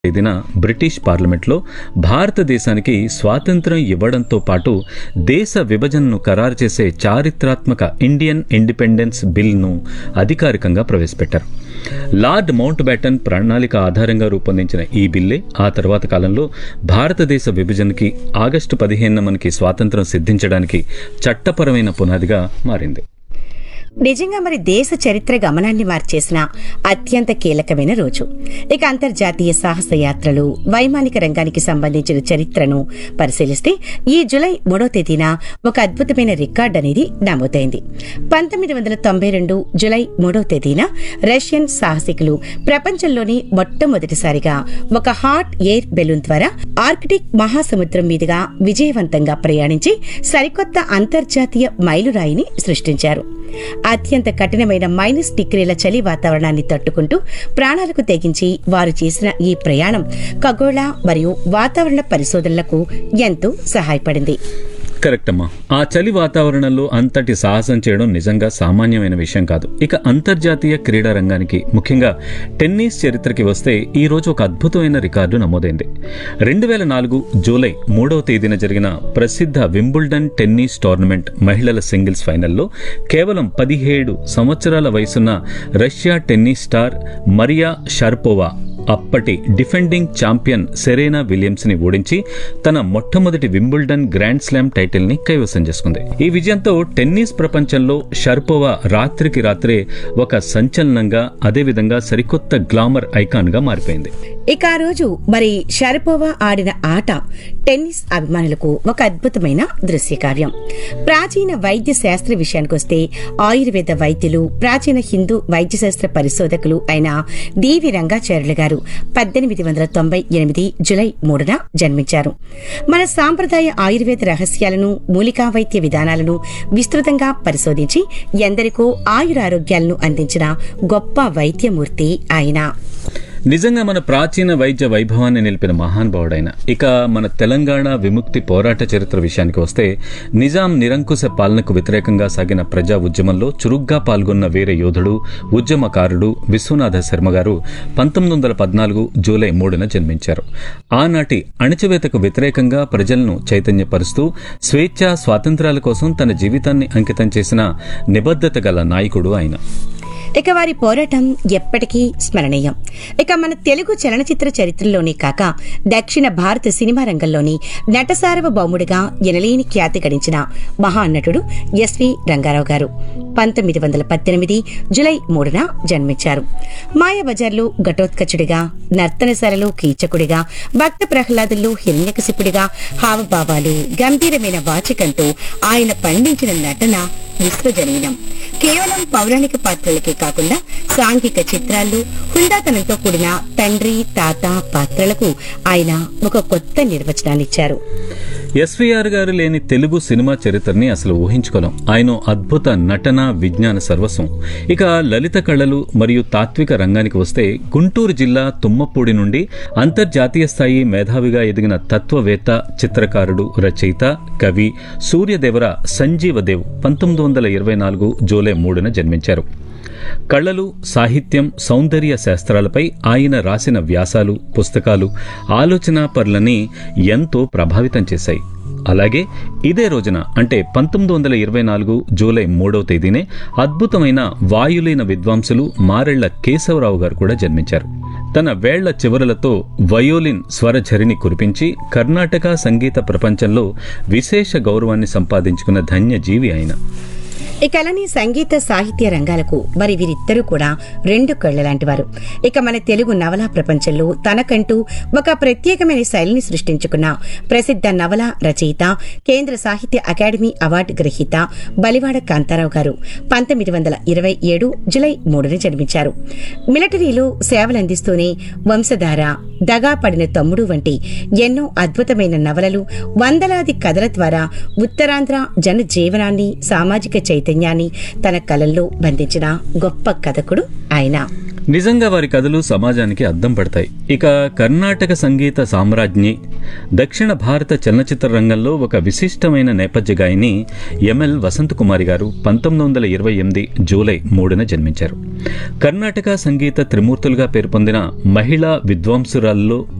తేదీన బ్రిటిష్ పార్లమెంట్లో భారతదేశానికి స్వాతంత్రం ఇవ్వడంతో పాటు దేశ విభజనను ఖరారు చేసే చారిత్రాత్మక ఇండియన్ ఇండిపెండెన్స్ బిల్ను అధికారికంగా ప్రవేశపెట్టారు లార్డ్ మౌంట్ బ్యాటన్ ప్రణాళిక ఆధారంగా రూపొందించిన ఈ బిల్లే ఆ తర్వాత కాలంలో భారతదేశ విభజనకి ఆగస్టు పదిహేనున మనకి స్వాతంత్రం సిద్ధించడానికి చట్టపరమైన పునాదిగా మారింది నిజంగా మరి దేశ చరిత్ర గమనాన్ని మార్చేసిన అత్యంత కీలకమైన రోజు ఇక అంతర్జాతీయ సాహస యాత్రలు వైమానిక రంగానికి సంబంధించిన చరిత్రను పరిశీలిస్తే ఈ జులై మూడో తేదీన ఒక అద్భుతమైన రికార్డ్ అనేది నమోదైంది పంతొమ్మిది వందల తొంభై రెండు జులై మూడో తేదీన రష్యన్ సాహసికులు ప్రపంచంలోని మొట్టమొదటిసారిగా ఒక హాట్ ఎయిర్ బెలూన్ ద్వారా ఆర్కిటిక్ మహాసముద్రం మీదుగా విజయవంతంగా ప్రయాణించి సరికొత్త అంతర్జాతీయ మైలురాయిని సృష్టించారు అత్యంత కఠినమైన మైనస్ డిగ్రీల చలి వాతావరణాన్ని తట్టుకుంటూ ప్రాణాలకు తెగించి వారు చేసిన ఈ ప్రయాణం ఖగోళ మరియు వాతావరణ పరిశోధనలకు ఎంతో సహాయపడింది కరెక్ట్ అమ్మా ఆ చలి వాతావరణంలో అంతటి సాహసం చేయడం నిజంగా సామాన్యమైన విషయం కాదు ఇక అంతర్జాతీయ క్రీడా రంగానికి ముఖ్యంగా టెన్నిస్ చరిత్రకి వస్తే ఈ రోజు ఒక అద్భుతమైన రికార్డు నమోదైంది రెండు వేల నాలుగు జూలై మూడవ తేదీన జరిగిన ప్రసిద్ధ వింబుల్డన్ టెన్నిస్ టోర్నమెంట్ మహిళల సింగిల్స్ ఫైనల్లో కేవలం పదిహేడు సంవత్సరాల వయసున్న Russia tennis star Maria Sharapova అప్పటి డిఫెండింగ్ ఛాంపియన్ సెరేనా విలియమ్స్ ని ఓడించి తన మొట్టమొదటి వింబుల్డన్ గ్రాండ్ స్లామ్ టైటిల్ ని కైవసం చేసుకుంది ఈ విజయంతో టెన్నిస్ ప్రపంచంలో షర్పోవా రాత్రికి రాత్రే ఒక సంచలనంగా అదేవిధంగా సరికొత్త గ్లామర్ ఐకాన్ గా మారిపోయింది ఇక ఆ రోజు మరి షరపోవా ఆడిన ఆట టెన్నిస్ అభిమానులకు ఒక అద్భుతమైన దృశ్య కావ్యం ప్రాచీన వైద్య శాస్త్ర విషయానికొస్తే ఆయుర్వేద వైద్యులు ప్రాచీన హిందూ వైద్య శాస్త్ర పరిశోధకులు అయిన డివి రంగాచార్యులు గారు పద్దెనిమిది వందల తొంభై ఎనిమిది జులై మూడున జన్మించారు మన సాంప్రదాయ ఆయుర్వేద రహస్యాలను మూలికా వైద్య విధానాలను విస్తృతంగా పరిశోధించి ఎందరికో ఆయురారోగ్యాలను అందించిన గొప్ప వైద్యమూర్తి ఆయన నిజంగా మన ప్రాచీన వైద్య వైభవాన్ని నిలిపిన మహానుభావుడైన ఇక మన తెలంగాణ విముక్తి పోరాట చరిత్ర విషయానికి వస్తే నిజాం నిరంకుశ పాలనకు వ్యతిరేకంగా సాగిన ప్రజా ఉద్యమంలో చురుగ్గా పాల్గొన్న వీర యోధుడు ఉద్యమకారుడు విశ్వనాథ శర్మ గారు పంతొమ్మిది వందల పద్నాలుగు జూలై మూడున జన్మించారు ఆనాటి అణచివేతకు వ్యతిరేకంగా ప్రజలను చైతన్యపరుస్తూ స్వేచ్ఛ స్వాతంత్ర్యాల కోసం తన జీవితాన్ని అంకితం చేసిన నిబద్ధత గల నాయకుడు ఆయన ఇక వారి పోరాటం ఎప్పటికీ స్మరణీయం ఇక మన తెలుగు చలనచిత్ర చరిత్రలోనే కాక దక్షిణ భారత సినిమా రంగంలోని నటసార్వభౌముడిగా ఎనలేని ఖ్యాతి గడించిన మహానటుడు ఎస్వి రంగారావు గారు పంతొమ్మిది వందల పద్దెనిమిది జులై మూడున జన్మించారు మాయాబజార్లో ఘటోత్కచుడిగా నర్తనశాలలో కీచకుడిగా భక్త ప్రహ్లాదుల్లో హిరణ్యకశిపుడిగా హావభావాలు గంభీరమైన వాచకంతో ఆయన పండించిన నటన విశ్వజనీనం కేవలం పౌరాణిక పాత్రలకే కాకుండా సాంఘిక చిత్రాల్లో హుందాతనంతో కూడిన తండ్రి తాత పాత్రలకు ఆయన ఒక కొత్త నిర్వచనాన్నిచ్చారు ఎస్వీఆర్ గారు లేని తెలుగు సినిమా చరిత్రని అసలు ఊహించుకోలేం ఆయన అద్భుత నటన విజ్ఞాన సర్వస్వం ఇక లలిత కళలు మరియు తాత్విక రంగానికి వస్తే గుంటూరు జిల్లా తుమ్మపూడి నుండి అంతర్జాతీయ స్థాయి మేధావిగా ఎదిగిన తత్వవేత్త చిత్రకారుడు రచయిత కవి సూర్యదేవర సంజీవదేవ్ పంతొమ్మిది వందల ఇరవై నాలుగు జూలై మూడున జన్మించారు కళలు సాహిత్యం సౌందర్య శాస్త్రాలపై ఆయన రాసిన వ్యాసాలు పుస్తకాలు ఆలోచనా పరులని ఎంతో ప్రభావితం చేశాయి అలాగే ఇదే రోజున అంటే పంతొమ్మిది వందల ఇరవై నాలుగు జూలై మూడవ తేదీనే అద్భుతమైన వాయులీన విద్వాంసులు మారెళ్ల కేశవరావు గారు కూడా జన్మించారు తన వేళ్ల చివరలతో వయోలిన్ స్వరఝరిని కురిపించి కర్ణాటక సంగీత ప్రపంచంలో విశేష గౌరవాన్ని సంపాదించుకున్న ధన్య జీవి ఆయన ఈ కళని సంగీత సాహిత్య రంగాలకు మరి వీరిద్దరూ కూడా రెండు కళ్ళ లాంటి వారు ఇక మన తెలుగు నవలా ప్రపంచంలో తనకంటూ ఒక ప్రత్యేకమైన శైలిని సృష్టించుకున్న ప్రసిద్ధ నవల రచయిత కేంద్ర సాహిత్య అకాడమీ అవార్డు గ్రహీత బలివాడ కాంతారావు గారు పంతొమ్మిది వందల ఇరవై ఏడు జులై మూడున జన్మించారు మిలిటరీలో సేవలందిస్తూనే వంశధార దగా పడిన తమ్ముడు వంటి ఎన్నో అద్భుతమైన నవలలు వందలాది కథల ద్వారా ఉత్తరాంధ్ర జన జీవనాన్ని సామాజిక చైతన్యాన్ని తన కళల్లో బంధించిన గొప్ప కథకుడు ఆయన నిజంగా వారి కథలు సమాజానికి అద్దం పడతాయి ఇక కర్ణాటక సంగీత సామ్రాజ్ఞి దక్షిణ భారత చలనచిత్ర రంగంలో ఒక విశిష్టమైన నేపథ్య గాయని ఎంఎల్ వసంత కుమారి గారు పంతొమ్మిది వందల ఇరవై ఎనిమిది జూలై మూడున జన్మించారు కర్ణాటక సంగీత త్రిమూర్తులుగా పేరు పొందిన మహిళా విద్వాంసురాల్లో